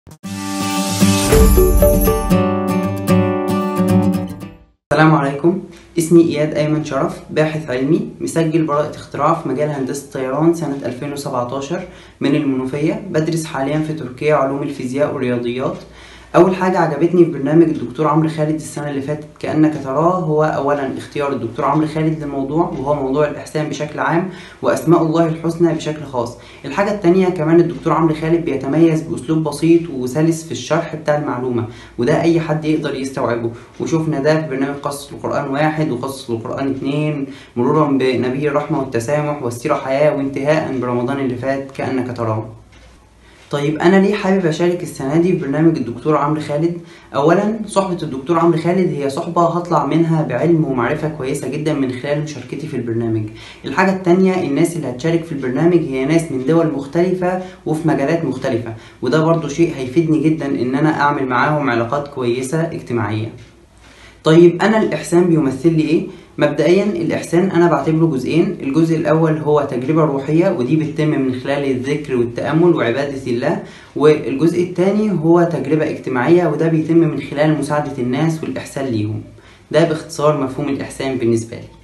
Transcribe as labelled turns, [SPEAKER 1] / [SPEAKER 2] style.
[SPEAKER 1] السلام عليكم اسمي إياد أيمن شرف باحث علمي مسجل براءة اختراع في مجال هندسة الطيران سنة 2017 من المنوفية بدرس حاليا في تركيا علوم الفيزياء والرياضيات أول حاجة عجبتني في برنامج الدكتور عمرو خالد السنة اللي فاتت كأنك تراه هو أولا اختيار الدكتور عمرو خالد للموضوع وهو موضوع الإحسان بشكل عام وأسماء الله الحسنى بشكل خاص الحاجة التانية كمان الدكتور عمرو خالد بيتميز بأسلوب بسيط وسلس في الشرح بتاع المعلومة وده أي حد يقدر يستوعبه وشوفنا ده في برنامج قصص القرآن واحد وقصص القرآن اتنين مرورا بنبي الرحمة والتسامح والسيرة حياة وانتهاء برمضان اللي فات كأنك تراه طيب انا ليه حابب اشارك السنه دي في برنامج الدكتور عمرو خالد اولا صحبه الدكتور عمرو خالد هي صحبه هطلع منها بعلم ومعرفه كويسه جدا من خلال مشاركتي في البرنامج الحاجه التانية الناس اللي هتشارك في البرنامج هي ناس من دول مختلفه وفي مجالات مختلفه وده برضو شيء هيفيدني جدا ان انا اعمل معاهم علاقات كويسه اجتماعيه طيب انا الاحسان بيمثل لي ايه مبدئيا الاحسان انا بعتبره جزئين الجزء الاول هو تجربه روحيه ودي بتتم من خلال الذكر والتامل وعباده الله والجزء الثاني هو تجربه اجتماعيه وده بيتم من خلال مساعده الناس والاحسان ليهم ده باختصار مفهوم الاحسان بالنسبه لي